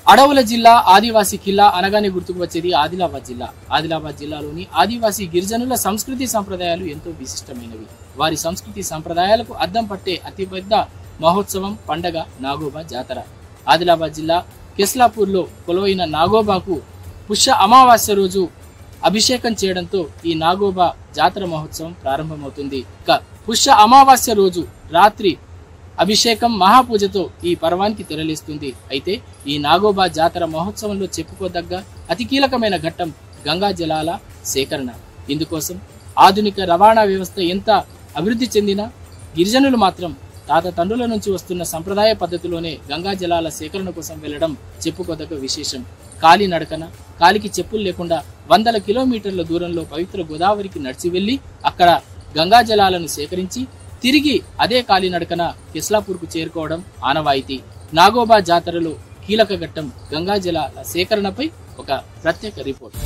అడవుల జిల్లా ఆదివాసీ కిల్లా అనగానే గుర్తుకు వచ్చేది ఆదిలాబాద్ జిల్లా ఆదిలాబాద్ జిల్లాలోని ఆదివాసీ గిరిజనుల సంస్కృతి సంప్రదాయాలు ఎంతో విశిష్టమైనవి వారి సంస్కృతి సంప్రదాయాలకు అద్దం పట్టే అతిపెద్ద మహోత్సవం పండగ నాగోబా జాతర ఆదిలాబాద్ జిల్లా కెస్లాపూర్లో కొలువైన నాగోబాకు పుష్య అమావాస్య రోజు అభిషేకం చేయడంతో ఈ నాగోబా జాతర మహోత్సవం ప్రారంభమవుతుంది ఇక పుష్య అమావాస్య రోజు రాత్రి అభిషేకం మహాపూజతో ఈ పర్వానికి తెరలిస్తుంది అయితే ఈ నాగోబా జాతర మహోత్సవంలో చెప్పుకోదగ్గ అతి కీలకమైన ఘట్టం గంగా జలాల సేకరణ ఇందుకోసం ఆధునిక రవాణా వ్యవస్థ ఎంత అభివృద్ధి చెందినా గిరిజనులు మాత్రం తాత తండ్రుల నుంచి వస్తున్న సంప్రదాయ పద్ధతిలోనే గంగా జలాల సేకరణ కోసం వెళ్లడం చెప్పుకోదగ్గ విశేషం కాలి నడకన కాలికి చెప్పులు లేకుండా వందల కిలోమీటర్ల దూరంలో పవిత్ర గోదావరికి నడిచి వెళ్లి అక్కడ గంగా జలాలను సేకరించి తిరిగి అదే కాలినడకన కిస్లాపూర్కు చేరుకోవడం ఆనవాయితీ నాగోబా జాతరలో కీలక ఘట్టం గంగా జలాల సేకరణపై ఒక ప్రత్యేక రిపోర్ట్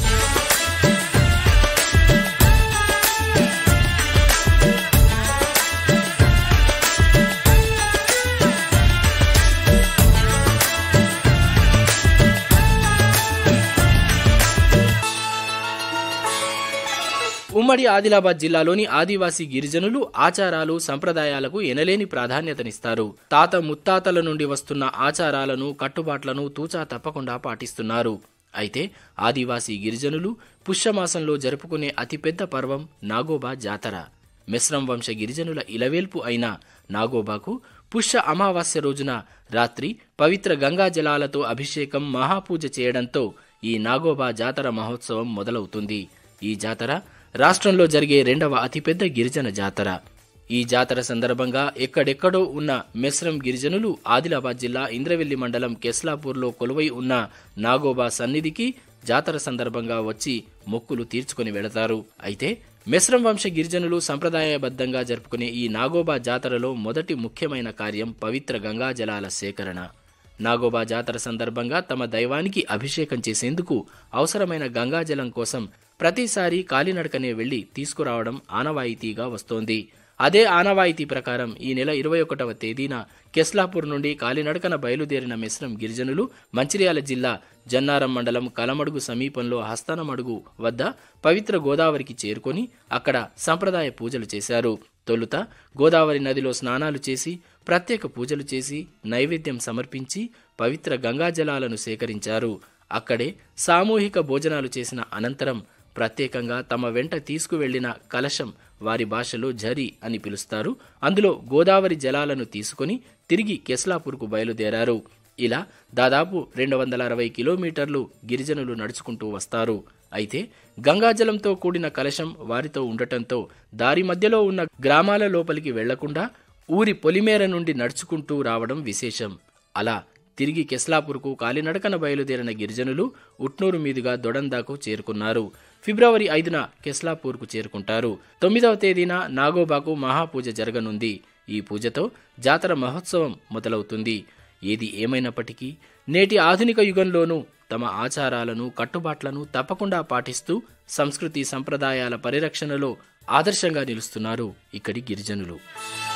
ఉమ్మడి ఆదిలాబాద్ జిల్లాలోని ఆదివాసీ గిరిజనులు ఆచారాలు సంప్రదాయాలకు ఎనలేని ప్రాధాన్యతనిస్తారు తాత ముత్తాతల నుండి వస్తున్న ఆచారాలను కట్టుబాట్లను తూచా తప్పకుండా పాటిస్తున్నారు అయితే ఆదివాసీ గిరిజనులు పుష్యమాసంలో జరుపుకునే అతిపెద్ద పర్వం నాగోబా జాతర మిశ్రం వంశ గిరిజనుల ఇలవేల్పు అయిన నాగోబాకు పుష్య అమావాస్య రోజున రాత్రి పవిత్ర గంగా జలాలతో అభిషేకం మహాపూజ చేయడంతో ఈ నాగోబా జాతర మహోత్సవం మొదలవుతుంది ఈ జాతర రాష్ట్రంలో జరిగే రెండవ అతిపెద్ద గిరిజన జాతర ఈ జాతర సందర్భంగా ఎక్కడెక్కడో ఉన్న మెస్రం గిరిజనులు ఆదిలాబాద్ జిల్లా ఇంద్రవెల్లి మండలం కెస్లాపూర్లో కొలువై ఉన్న నాగోబా సన్నిధికి జాతర సందర్భంగా వచ్చి మొక్కులు తీర్చుకుని వెళతారు అయితే మెస్రం వంశ గిరిజనులు సంప్రదాయబద్ధంగా జరుపుకునే ఈ నాగోబా జాతరలో మొదటి ముఖ్యమైన కార్యం పవిత్ర గంగా జలాల సేకరణ నాగోబా జాతర సందర్భంగా తమ దైవానికి అభిషేకం చేసేందుకు అవసరమైన గంగాజలం కోసం ప్రతిసారి కాలినడకనే వెళ్లి తీసుకురావడం ఆనవాయితీగా వస్తోంది అదే ఆనవాయితీ ప్రకారం ఈ నెల ఇరవై ఒకటవ తేదీన కెస్లాపూర్ నుండి కాలినడకన బయలుదేరిన మిశ్రం గిరిజనులు మంచిర్యాల జిల్లా జన్నారం మండలం కలమడుగు సమీపంలో హస్తనమడుగు వద్ద పవిత్ర గోదావరికి చేరుకొని అక్కడ సంప్రదాయ పూజలు చేశారు తొలుత గోదావరి నదిలో స్నానాలు చేసి ప్రత్యేక పూజలు చేసి నైవేద్యం సమర్పించి పవిత్ర గంగాజలాలను సేకరించారు అక్కడే సామూహిక భోజనాలు చేసిన అనంతరం ప్రత్యేకంగా తమ వెంట తీసుకువెళ్లిన కలశం వారి భాషలో జరి అని పిలుస్తారు అందులో గోదావరి జలాలను తీసుకుని తిరిగి కెస్లాపూర్కు బయలుదేరారు ఇలా దాదాపు రెండు వందల అరవై కిలోమీటర్లు గిరిజనులు నడుచుకుంటూ వస్తారు అయితే గంగాజలంతో కూడిన కలశం వారితో ఉండటంతో దారి మధ్యలో ఉన్న గ్రామాల లోపలికి వెళ్లకుండా ఊరి పొలిమేర నుండి నడుచుకుంటూ రావడం విశేషం అలా తిరిగి కెస్లాపూర్కు కాలినడకన బయలుదేరిన గిరిజనులు ఉట్నూరు మీదుగా దొడందాకు చేరుకున్నారు ఫిబ్రవరి ఐదున కెస్లాపూర్కు చేరుకుంటారు తొమ్మిదవ తేదీన నాగోబాకు మహాపూజ జరగనుంది ఈ పూజతో జాతర మహోత్సవం మొదలవుతుంది ఏది ఏమైనప్పటికీ నేటి ఆధునిక యుగంలోనూ తమ ఆచారాలను కట్టుబాట్లను తప్పకుండా పాటిస్తూ సంస్కృతి సంప్రదాయాల పరిరక్షణలో ఆదర్శంగా నిలుస్తున్నారు ఇక్కడి గిరిజనులు